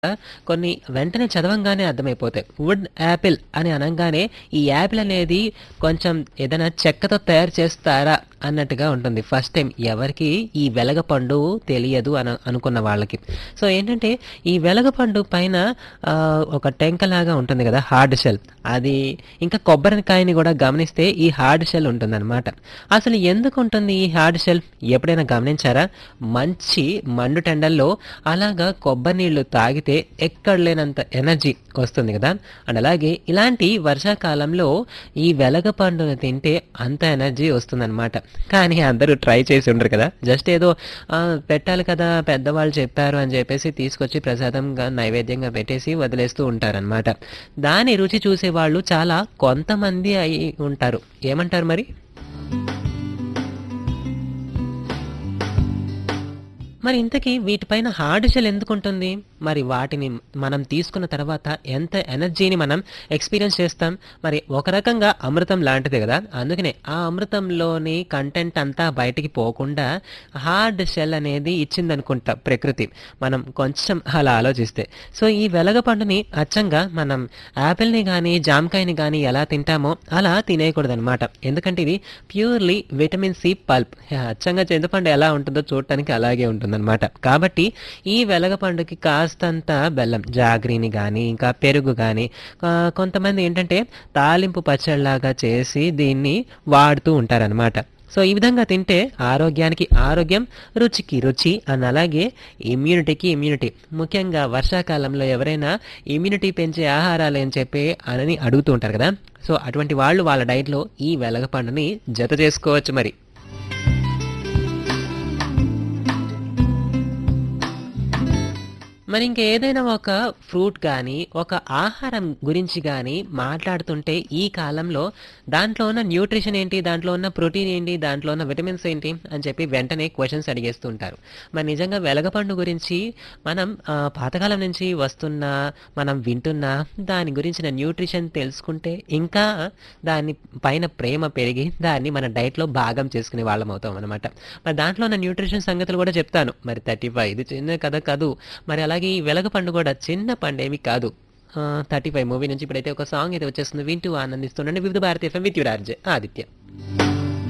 కొన్ని వెంటనే చదవంగానే అర్థమైపోతాయి. Would Apple అని అనంగానే ఈ యాపిల్ అనేది కొంచెం ఏదైనా చెక్కతో తయారు చేస్తారా అన్నట్టుగా ఉంటుంది. ఫస్ట్ టైమ్ ఎవరికీ ఈ వెలగపండు తెలియదు అన అనుకున్న వాళ్ళకి. సో ఏంటంటే ఈ వెలగపండు పైన ఆహ్, ఒక టెంకలాగా ఉంటుంది గదా! Hard shell. అది ఇంకా కొబ్బరికాయని గూడా గమనిస్తే ఈ హార్డ్ షెల్ ఉంటుందనమాట. అసలు ఎందుకుంటుంది ఈ హార్డ్ షెల్? ఎప్పుడైనా గమనించారా? మంచి మండుటెండల్లో అలాగా కొబ్బరి నీళ్లు తాగితే ఎక్కడ లేనంత ఎనర్జీ వస్తుంది గదా! అండ్ అలాగే ఇలాంటి వర్షాకాలంలో ఈ వెలగ పండును తింటే అంత ఎనర్జీ వస్తుందనమాట. కానీ అందరూ ట్రై చేసి ఉండరు కదా! జస్ట్ ఏదో ఆహ్, పెట్టాలి కదా! పెద్దవాళ్ళు చెప్పారు అని చెప్పేసి తీసుకొచ్చి ప్రసాదంగా నైవేద్యంగా పెట్టేసి వదిలేస్తూ ఉంటారనమాట. దాని రుచి చూసేవాళ్ళు చాలా కొంతమంది అయి ఉంటారు. ఏమంటారు మరి? మరి ఇంతకీ వీటిపైన హార్డ్ షెల్ ఎందుకుంటుంది? మరి వాటిని మనం తీసుకున్న తర్వాత ఎంత ఎనర్జీని మనం ఎక్స్‌పీరియన్స్ చేస్తాం? మరి ఒక రకంగా అమృతం లాంటిదే గదా! అందుకనే ఆ అమృతంలోని కంటెంట్ అంతా బయటికి పోకుండా హార్డ్ షెల్ అనేది ఇచ్చిందనుకుంటా ప్రకృతి. మనం కొంచెం అలా ఆలోచిస్తే. సో ఈ వెలగ పండుని అచ్చంగా మనం యాపిల్‌ని గానీ, జామకాయని గానీ ఎలా తింటామో అలా తినేయకూడదనమాట. ఎందుకంటే ఇది ప్యూర్‌లీ విటమిన్ సి పల్ప్. అచ్చంగా చింతపండు ఎలా ఉంటుందో చూడటానికి అలాగే ఉంటుందనమాట. కాబట్టి ఈ వెలగ పండుకి కాస్తంత బెల్లం జాగరీని గానీ, ఇంకా పెరుగు గానీ ఆహ్, కొంతమంది ఏంటంటే తాలింపు పచ్చడిలాగా చేసి దీన్ని వాడుతూ ఉంటారనమాట. సో ఈ విధంగా తింటే ఆరోగ్యానికి ఆరోగ్యం, రుచికి రుచి అండ్ అలాగే ఇమ్యూనిటీకి ఇమ్యూనిటీ. ముఖ్యంగా వర్షాకాలంలో ఎవరైనా ఇమ్యూనిటీ పెంచే ఆహారాలేం చెప్పి అని అడుగుతూ ఉంటారు కదా! సో అటువంటి వాళ్ళు వాళ్ళ డైట్‌లో ఈ వెలగ పండుని జత చేసుకోవచ్చు మరి. మరి ఇంకేదైనా ఒక ఫ్రూట్ గానీ, ఒక ఆహారం గురించి గానీ మాట్లాడుతుంటే ఈ కాలంలో దాంట్లో ఉన్న న్యూట్రిషన్ ఏంటి? దాంట్లో ఉన్న ప్రోటీన్ ఏంటి? దాంట్లో ఉన్న విటమిన్స్ ఏంటి? అని చెప్పి వెంటనే క్వెషన్స్ అడిగేస్తూ ఉంటారు. మరి నిజంగా వెలగపండు గురించి మనం ఆహ్, పాతకాలం నుంచి వస్తున్న, మనం వింటున్న దాని గురించిన న్యూట్రిషన్ తెలుసుకుంటే ఇంకా దాని పైన ప్రేమ పెరిగి దాన్ని మన డైట్‌లో భాగం చేసుకునే వాళ్ళమవుతాం అనమాట. మరి దాంట్లో ఉన్న న్యూట్రిషన్ సంగతులు గూడా చెప్తాను. మరి 35 ఇది చిన్న కథ కాదు. మరి అలాగే ఈ వెలగ పండు గూడా చిన్న పండేమి కాదు. ఆహ్, 35 మూవీ నుంచి ఇప్పుడైతే ఒక సాంగ్ అయితే వచ్చేస్తుంది. వింటూ ఆనందిస్తుండండి. Vividh Bharati FM with your RJ Aditya.